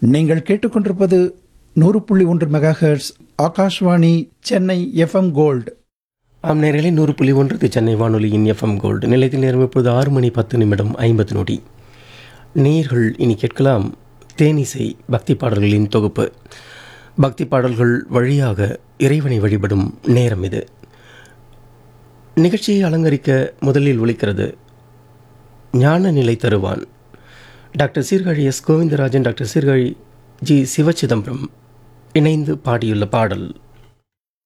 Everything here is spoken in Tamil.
நீங்கள் கேட்டுக்கொண்டிருப்பது நூறு புள்ளி ஒன்று mega hertz Akashvani Chennai FM gold ஆம் நேரலை நூறு புள்ளி ஒன்று இது சென்னை வானொலியின் எஃப்எம் கோல்டு நிலையத்தில் நேரம் இப்பொழுது ஆறு மணி பத்து நிமிடம் ஐம்பது நொடி நேர்கள் இனி கேட்கலாம் தேனிசை பக்தி பாடல்களின் தொகுப்பு பக்தி பாடல்கள் வழியாக இறைவனை வழிபடும் நேரம் இது நிகழ்ச்சியை அலங்கரிக்க முதலில் ஒலிக்கிறது ஞான நிலை தருவான் doctor Sirkazhi S Govindarajan doctor Sirkazhi G Sivachidambaram இணைந்து பாடியுள்ள பாடல்